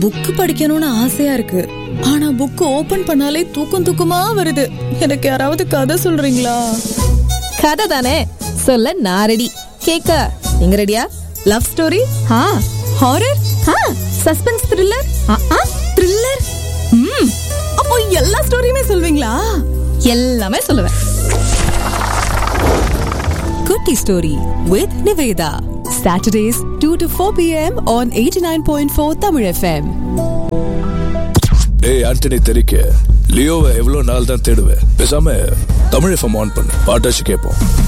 book படிக்கணும்னு ஆசையா இருக்கு ஆனா புக் ஓபன் பண்ணாலே தூக்கம் தூக்கமா வருது எனக்கு யாராவது கதை சொல்றீங்களா கதை தானே சொல்ல நான் ரெடி கேக்க நீங்க ரெடியா லவ் ஸ்டோரி ஆ ஹாரர் ஆ சஸ்பென்ஸ் த்ரில்லர் ஆ த்ரில்லர் ம் அப்போ எல்லா ஸ்டோரியுமே சொல்வீங்களா எல்லாமே சொல்லுவேன் குட்டி story with Nivetha Saturdays two to four P M on eighty nine point four Tamil F M டேய் ஆண்டனி தெரிக்க லியோவை எவ்வளவு நாள் தான் தேடுவேன் பேசாம தமிழ் எஃப்எம் ஆன் பண்ணு பாட்டாச்சு கேட்போம்